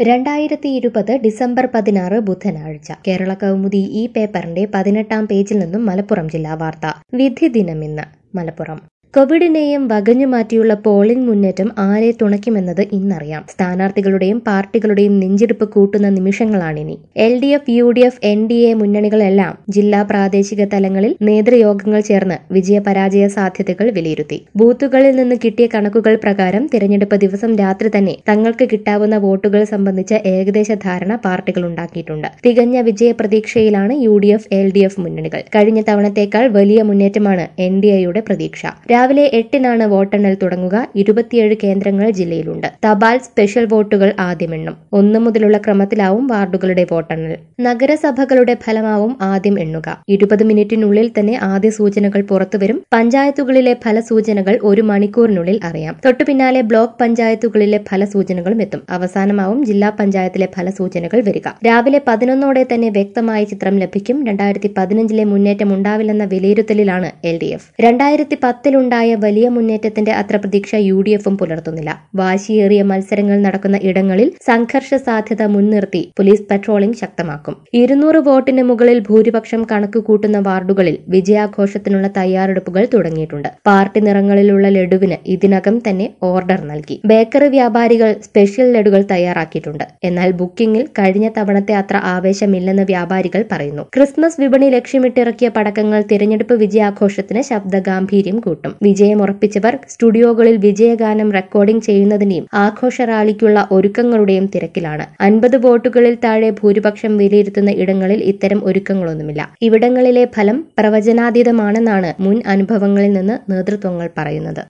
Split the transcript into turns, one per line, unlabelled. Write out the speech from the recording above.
രണ്ടായിരത്തി ഇരുപത് ഡിസംബർ പതിനാറ് ബുധനാഴ്ച കേരള കൗമുദി ഈ പേപ്പറിന്റെ പതിനെട്ടാം പേജിൽ നിന്നും മലപ്പുറം ജില്ലാ വാർത്ത വിധി ദിനമിന്ന് മലപ്പുറം കോവിഡിനെയും വകഞ്ഞു മാറ്റിയുള്ള പോളിംഗ് മുന്നേറ്റം ആരെ തുണയ്ക്കുമെന്നത് ഇന്നറിയാം സ്ഥാനാർത്ഥികളുടെയും പാർട്ടികളുടെയും നെഞ്ചിടിപ്പ് കൂട്ടുന്ന നിമിഷങ്ങളാണിനി L D F U D F N D A മുന്നണികളെല്ലാം ജില്ലാ പ്രാദേശിക തലങ്ങളിൽ നേതൃയോഗങ്ങൾ ചേർന്ന് വിജയപരാജയ സാധ്യതകൾ വിലയിരുത്തി ബൂത്തുകളിൽ നിന്ന് കിട്ടിയ കണക്കുകൾ പ്രകാരം തിരഞ്ഞെടുപ്പ് ദിവസം രാത്രി തന്നെ തങ്ങൾക്ക് കിട്ടാവുന്ന വോട്ടുകൾ സംബന്ധിച്ച ഏകദേശ ധാരണ പാർട്ടികൾ ഉണ്ടാക്കിയിട്ടുണ്ട് തികഞ്ഞ വിജയപ്രതീക്ഷയിലാണ് U D F L D F മുന്നണികൾ കഴിഞ്ഞ തവണത്തേക്കാൾ വലിയ മുന്നേറ്റമാണ് എൻ ഡി എയുടെ പ്രതീക്ഷ രാവിലെ എട്ടിനാണ് വോട്ടെണ്ണൽ തുടങ്ങുക ഇരുപത്തിയേഴ് കേന്ദ്രങ്ങൾ ജില്ലയിലുണ്ട് തപാൽ സ്പെഷ്യൽ വോട്ടുകൾ ആദ്യം എണ്ണും ഒന്നു മുതലുള്ള ക്രമത്തിലാവും വാർഡുകളുടെ വോട്ടെണ്ണൽ നഗരസഭകളുടെ ഫലമാവും ആദ്യം എണ്ണുക ഇരുപത് മിനിറ്റിനുള്ളിൽ തന്നെ ആദ്യ സൂചനകൾ പുറത്തുവരും പഞ്ചായത്തുകളിലെ ഫലസൂചനകൾ ഒരു മണിക്കൂറിനുള്ളിൽ അറിയാം തൊട്ടു പിന്നാലെ ബ്ലോക്ക് പഞ്ചായത്തുകളിലെ ഫലസൂചനകളും എത്തും അവസാനമാവും ജില്ലാ പഞ്ചായത്തിലെ ഫലസൂചനകൾ വരിക രാവിലെ പതിനൊന്നോടെ തന്നെ വ്യക്തമായ ചിത്രം ലഭിക്കും രണ്ടായിരത്തി പതിനഞ്ചിലെ മുന്നേറ്റം ഉണ്ടാവില്ലെന്ന വിലയിരുത്തലിലാണ് എൽ ഡി എഫ് രണ്ടായിരത്തി പത്തിലുണ്ടായ വലിയ മുന്നേറ്റത്തിന്റെ അത്ര പ്രതീക്ഷ യു ഡി എഫും പുലർത്തുന്നില്ല വാശിയേറിയ മത്സരങ്ങൾ നടക്കുന്ന ഇടങ്ങളിൽ സംഘർഷ സാധ്യത മുൻനിർത്തി പോലീസ് പട്രോളിംഗ് ശക്തമാക്കും ഇരുന്നൂറ് വോട്ടിന് മുകളിൽ ഭൂരിപക്ഷം കണക്ക് കൂട്ടുന്ന വാർഡുകളിൽ വിജയാഘോഷത്തിനുള്ള തയ്യാറെടുപ്പുകൾ തുടങ്ങിയിട്ടുണ്ട് പാർട്ടി നിറങ്ങളിലുള്ള ലഡുവിന് ഇതിനകം തന്നെ ഓർഡർ നൽകി ബേക്കറി വ്യാപാരികൾ സ്പെഷ്യൽ ലഡുകൾ തയ്യാറാക്കിയിട്ടുണ്ട് എന്നാൽ ബുക്കിംഗിൽ കഴിഞ്ഞ തവണത്തെ അത്ര ആവേശമില്ലെന്ന് വ്യാപാരികൾ പറയുന്നു ക്രിസ്മസ് വിപണി ലക്ഷ്യമിട്ടിറക്കിയ പടക്കങ്ങൾ തിരഞ്ഞെടുപ്പ് വിജയാഘോഷത്തിന് ശബ്ദഗാംഭീര്യം കൂട്ടും വിജയം ഉറപ്പിച്ചവർ സ്റ്റുഡിയോകളിൽ വിജയഗാനം റെക്കോർഡിംഗ് ചെയ്യുന്നതിന്റെയും ആഘോഷ റാലിക്കുള്ള ഒരുക്കങ്ങളുടെയും തിരക്കിലാണ് അൻപത് വോട്ടുകളിൽ താഴെ ഭൂരിപക്ഷം വിലയിരുത്തുന്ന ഇടങ്ങളിൽ ഇത്തരം ഒരുക്കങ്ങളൊന്നുമില്ല ഇവിടങ്ങളിലെ ഫലം പ്രവചനാതീതമാണെന്നാണ് മുൻ അനുഭവങ്ങളിൽ നിന്ന് നേതൃത്വങ്ങൾ പറയുന്നത്